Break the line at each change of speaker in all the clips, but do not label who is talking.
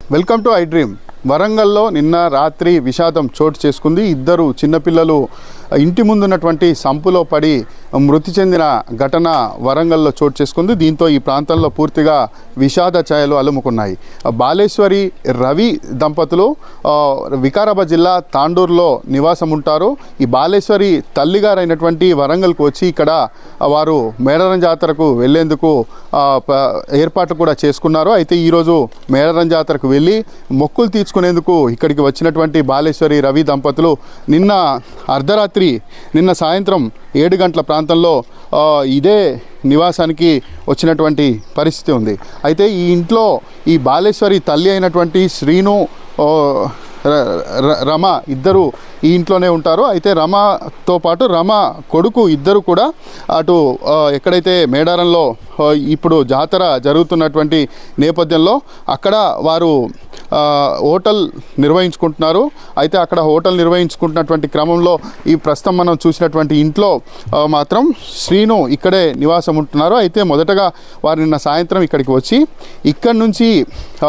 Welcome to I dream వరంగల్లో నిన్న రాత్రి విషాదం చోటు చేసుకుంది ఇద్దరు చిన్నపిల్లలు ఇంటి ముందున్నటువంటి సంపులో పడి మృతి చెందిన ఘటన వరంగల్లో చోటు చేసుకుంది దీంతో ఈ ప్రాంతంలో పూర్తిగా విషాద ఛాయలు అలుముకున్నాయి బాలేశ్వరి రవి దంపతులు ఆ, వికారాబాద్ జిల్లా తాండూరులో నివాసం ఉంటారు ఈ బాలేశ్వరి తల్లిగారైనటువంటి వరంగల్కు వచ్చి ఇక్కడ ఆ, వారు మేడారం జాతరకు వెళ్లేందుకు ఆ, ప- ఏర్పాట్లు కూడా చేసుకున్నారు అయితే ఈరోజు మేడారం జాతరకు వెళ్ళి మొక్కులు తీర్చుకునేందుకు ఇక్కడికి వచ్చినటువంటి బాలేశ్వరి రవి దంపతులు నిన్న అర్ధరాత్రి నిన్న సాయంత్రం ఏడు గంటల ప్రాంతంలో ఆ, ఇదే నివాసానికి వచ్చినటువంటి పరిస్థితి ఉంది అయితే ఈ ఇంట్లో ఈ బాలేశ్వరి తల్లి అయినటువంటి శ్రీను ఓ, ర- ర- రమ ఇద్దరు ఈ ఇంట్లోనే ఉంటారు అయితే రమతో పాటు రమ కొడుకు ఇద్దరు కూడా అటు ఆ, ఎక్కడైతే మేడారంలో ఆ, ఇప్పుడు జాతర జరుగుతున్నటువంటి నేపథ్యంలో అక్కడ వారు ఆ, హోటల్ నిర్వహించుకుంటున్నారు అయితే అక్కడ హోటల్ నిర్వహించుకుంటున్నటువంటి క్రమంలో ఈ ప్రస్తుతం మనం చూసినటువంటి ఇంట్లో ఆ, మాత్రం శ్రీను ఇక్కడే నివాసం ఉంటున్నారు అయితే మొదటగా వారు నిన్న సాయంత్రం ఇక్కడికి వచ్చి ఇక్కడి నుంచి ఆ,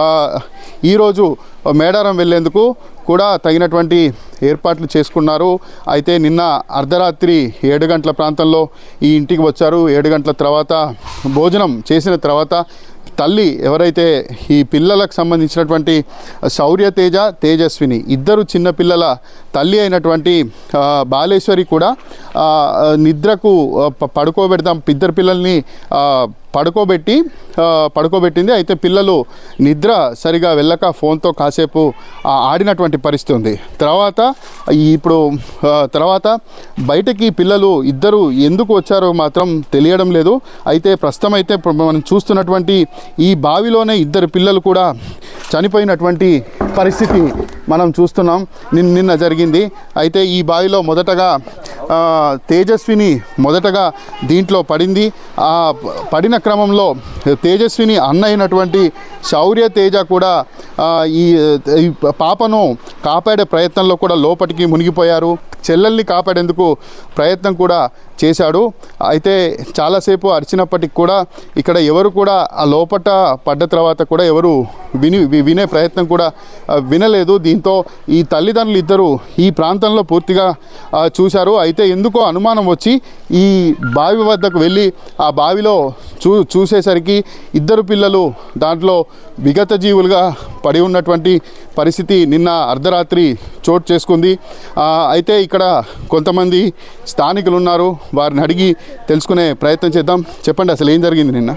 ఈరోజు మేడారం వెళ్ళేందుకు కూడా తగినటువంటి ఏర్పాట్లు చేసుకున్నారు అయితే నిన్న అర్ధరాత్రి ఏడు గంటల ప్రాంతంలో ఈ ఇంటికి వచ్చారు ఏడు గంటల తర్వాత భోజనం చేసిన తర్వాత తల్లి ఎవరైతే ఈ పిల్లలకు సంబంధించినటువంటి శౌర్య తేజ తేజస్విని ఇద్దరు చిన్న పిల్లల తల్లి అయినటువంటి ఆ, బాలేశ్వరి కూడా ఆ, నిద్రకు ఆ, ప- పడుకోబెడతాం ఇద్దరు పిల్లల్ని ఆ, పడుకోబెట్టి ఆ, పడుకోబెట్టింది అయితే పిల్లలు నిద్ర సరిగా వెళ్ళక ఫోన్తో కాసేపు ఆ, ఆడినటువంటి పరిస్థితి ఉంది తర్వాత ఈ ఇప్పుడు ఆ, తర్వాత బయటకి పిల్లలు ఇద్దరు ఎందుకు వచ్చారో మాత్రం తెలియడం లేదు అయితే ప్రస్తుతం అయితే ఇప్పుడు మనం చూస్తున్నటువంటి ఈ బావిలోనే ఇద్దరు పిల్లలు కూడా చనిపోయినటువంటి పరిస్థితి మనం చూస్తున్నాం నిన్న నిన్న జరిగింది అయితే ఈ బావిలో మొదటగా ఆ, తేజస్విని మొదటగా దీంట్లో పడింది ఆ ప- పడిన క్రమంలో తేజస్విని అన్న అయినటువంటి శౌర్య తేజ కూడా ఆ, ఈ ఈ పాపను కాపాడే ప్రయత్నంలో కూడా లోపలికి మునిగిపోయారు చెల్లెల్ని కాపాడేందుకు ప్రయత్నం కూడా చేశాడు అయితే చాలాసేపు అరిచినప్పటికి కూడా ఇక్కడ ఎవరు కూడా ఆ లోపట పడ్డ తర్వాత కూడా ఎవరు విని వి- వినే ప్రయత్నం కూడా ఆ, వినలేదు దీంతో ఈ తల్లిదండ్రులు ఇద్దరు ఈ ప్రాంతంలో పూర్తిగా ఆ, చూశారు అయితే ఎందుకో అనుమానం వచ్చి ఈ బావి వద్దకు వెళ్ళి ఆ బావిలో చూ చూసేసరికి ఇద్దరు పిల్లలు దాంట్లో విగత జీవులుగా పడి ఉన్నటువంటి పరిస్థితి నిన్న అర్ధరాత్రి చోటు చేసుకుంది ఆ, అయితే ఇక్కడ కొంతమంది స్థానికులు ఉన్నారు వారిని అడిగి తెలుసుకునే ప్రయత్నం చేద్దాం చెప్పండి అసలు ఏం జరిగింది నిన్న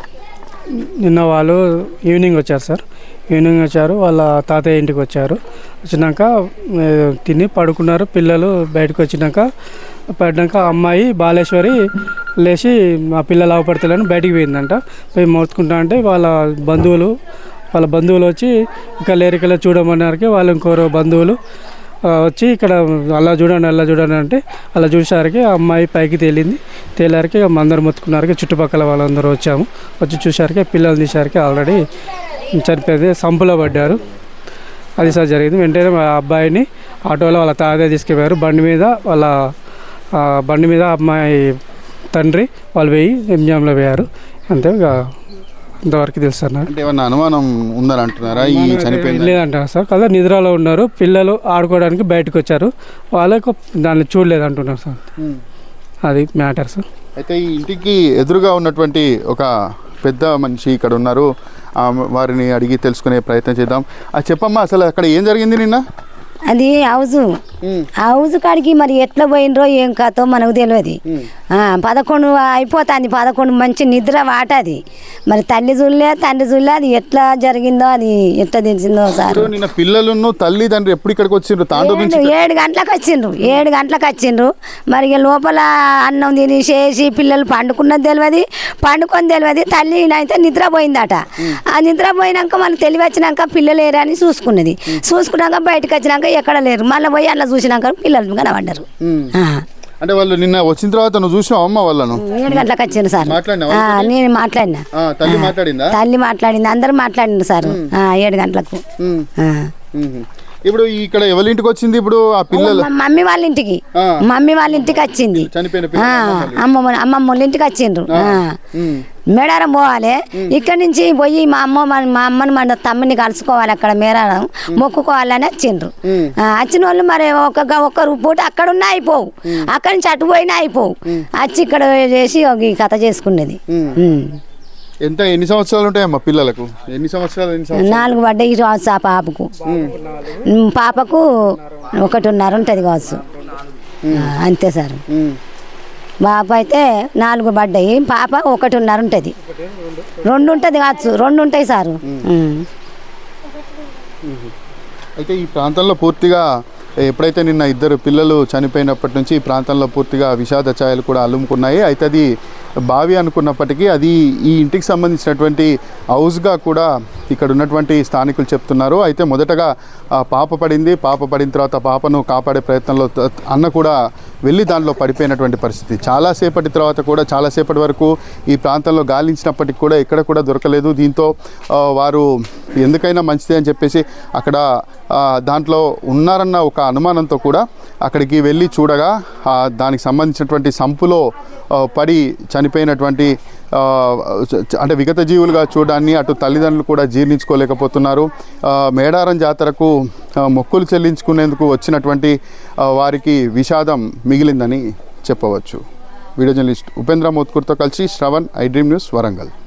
నిన్న వాళ్ళు ఈవినింగ్ వచ్చారు సార్ ఈవినింగ్ వచ్చారు వాళ్ళ తాతయ్య ఇంటికి వచ్చారు వచ్చినాక ఏ, తిని పడుకున్నారు పిల్లలు బయటకు వచ్చినాక పడినాక అమ్మాయి బాలేశ్వరి లేచి మా పిల్లలు అవపడతలేని బయటికి పోయిందంట పోయి మోసుకుంటా అంటే వాళ్ళ బంధువులు వాళ్ళ బంధువులు వచ్చి ఇంకా లేరికలో చూడమన్నారికి వాళ్ళు ఇంకోరు బంధువులు ఆ, వచ్చి ఇక్కడ అలా చూడండి అలా చూడండి అంటే అలా చూసేసరికి ఆ అమ్మాయి పైకి తేలింది తేలారికి అందరు మొత్తుకున్నారికి చుట్టుపక్కల వాళ్ళందరూ వచ్చాము వచ్చి చూసారికి పిల్లలు తీసారికి ఆల్రెడీ చనిపోయింది సంపులో పడ్డారు అది సార్ జరిగింది వెంటనే మా అబ్బాయిని ఆటోలో వాళ్ళ తాతయ్య తీసుకెళ్ళారు బండి మీద వాళ్ళ ఆ, బండి మీద అమ్మాయి తండ్రి వాళ్ళు పోయి ఎంజామ్లో పోయారు అంతే ఇక ఇంతవరకు తెలుసు సార్ నాకు
అంటే ఏమన్నా అనుమానం ఉందని అంటున్నారా ఈ చనిపోయింది
లేదంటారు సార్ కదా నిద్రలో ఉన్నారు పిల్లలు ఆడుకోవడానికి బయటకు వచ్చారు వాళ్ళకు దాన్ని చూడలేదు అంటున్నారు సార్ అది మ్యాటర్ సార్
అయితే ఈ ఇంటికి ఎదురుగా ఉన్నటువంటి ఒక పెద్ద మనిషి ఇక్కడ ఉన్నారు ఆ వారిని అడిగి తెలుసుకునే ప్రయత్నం చేద్దాం ఆ చెప్పమ్మా అసలు అక్కడ ఏం జరిగింది నిన్న
అది హౌజ్ హౌజ్ కాడికి మరి ఎట్లా పోయినరో ఏం కాతో మనకు తెలియదు ఆ, పదకొండు అయిపోతుంది పదకొండు మంచి నిద్ర వాటది మరి తల్లి చూడలే తండ్రి చూడలే అది ఎట్లా జరిగిందో అది ఎట్లా తెలిసిందో సార్
ఇప్పుడు నిన్న పిల్లలను తల్లిదండ్రులు ఎప్పుడు ఇక్కడికి వచ్చిండ్రు తాండూరు నుంచి
ఏడు ఏడు గంటలకు వచ్చిండ్రు ఏడు గంటలకు వచ్చిండ్రు మరి ఇక లోపల అన్నం తిని చేసి పిల్లలు పండుకున్నది తెలియదు పండుకొని తెలియదు తల్లి అయితే నిద్రపోయిందట ఆ నిద్రపోయినాక మనకు తెలివి వచ్చినాక పిల్లలు లేరని చూసుకున్నది చూసుకున్నాక బయటకు వచ్చినాక ఎక్కడ లేరు మళ్ళీ పోయి అలా చూసినాక పిల్లలు కనబడ్డారు
ఉమ్.
ఆ.
అంటే వాళ్ళు నిన్న వచ్చిన తర్వాత నువ్వు చూసినావు అమ్మ వాళ్ళను
ఏడు గంటలకు వచ్చిండ్రు సార్
మాట్లాడినావా
ఆ, నేను మాట్లాడినా
ఆ, తల్లి మాట్లాడిందా
తల్లి మాట్లాడింది అందరూ మాట్లాడింది సార్ ఆ, ఏడు గంటలకు
ఉమ్.
ఆ.
ఉమ్. ఇప్పుడు ఇక్కడ ఎవరి ఇంటికి వచ్చింది ఇప్పుడు ఆ పిల్లలు
మా మమ్మీ వాళ్ళ ఇంటికి
ఆ.
మమ్మీ వాళ్ళ ఇంటికి వచ్చింది
చనిపోయిన
ఆ,
పిల్లలు
అమ్మమ్మ అమ్మమ్మ వాళ్ళ ఇంటికి వచ్చిండ్రు ఆ.
ఉమ్.
మేడారం పోవాలి ఇక్కడి నుంచి పోయి మా అమ్మ మన- మా అమ్మని మన తమ్ముని కలుసుకోవాలి అక్కడ మేడారం మొక్కుకోవాలని వచ్చిండ్రు
ఉమ్.
ఆ, వచ్చిన వాళ్ళు మరి ఒక గ- ఒక్క పూట అక్కడ ఉన్నా అయిపోవు అక్కడి నుంచి అటు పోయినా అయిపోవు వచ్చి ఇక్కడ చేసి ఒక ఈ కథ చేసుకునేది
ఉమ్.
ఉమ్.
ఎంత ఎన్ని సంవత్సరాలు ఉంటాయమ్మా పిల్లలకు ఎన్ని సంవత్సరాలు ఎన్ని సంవత్సరాలు
నాలుగు పడ్డాయి కావచ్చు ఆ పాపకు ఉమ్, పాపకు ఒకటిన్నర ఉంటుంది కావచ్చు ఆ, అంతే సార్
ఉమ్.
బాబు అయితే నాలుగు పడ్డాయి పాప ఒకటిన్నర ఉంటుంది రెండు ఉంటుంది కావచ్చు రెండు ఉంటాయి సారు ఉమ్.
అయితే ఈ ప్రాంతంలో పూర్తిగా ఎప్పుడైతే నిన్న ఇద్దరు పిల్లలు చనిపోయినప్పటి నుంచి ఈ ప్రాంతంలో పూర్తిగా విషాద ఛాయలు కూడా అల్లుముకున్నాయి అయితే అది బావి అనుకున్నప్పటికీ అది ఈ ఇంటికి సంబంధించినటువంటి హౌస్గా కూడా ఇక్కడ ఉన్నటువంటి స్థానికులు చెప్తున్నారు అయితే మొదటగా ఆ పాప పడింది పాప పడిన తర్వాత పాపను కాపాడే ప్రయత్నంలో త- అన్న కూడా వెళ్ళి దానిలో పడిపోయినటువంటి పరిస్థితి చాలాసేపటి తర్వాత కూడా చాలాసేపటి వరకు ఈ ప్రాంతంలో గాలించినప్పటికీ కూడా ఎక్కడ కూడా దొరకలేదు దీంతో ఆ, వారు ఎందుకైనా మంచిది అని చెప్పేసి అక్కడ ఆ, దాంట్లో ఉన్నారన్న ఒక అనుమానంతో కూడా అక్కడికి వెళ్ళి చూడగా ఆ, దానికి సంబంధించినటువంటి సంపులో ఆ, పడి చనిపోయినటువంటి ఆ, చ- అంటే విగత జీవులుగా చూడడాన్ని అటు తల్లిదండ్రులు కూడా జీర్ణించుకోలేకపోతున్నారు ఆ, మేడారం జాతరకు ఆ, మొక్కులు చెల్లించుకునేందుకు వచ్చినటువంటి ఆ, వారికి విషాదం మిగిలిందని చెప్పవచ్చు వీడియో జర్నలిస్ట్ ఉపేంద్ర మోత్కూర్తో కలిసి Shravan I dream news Warangal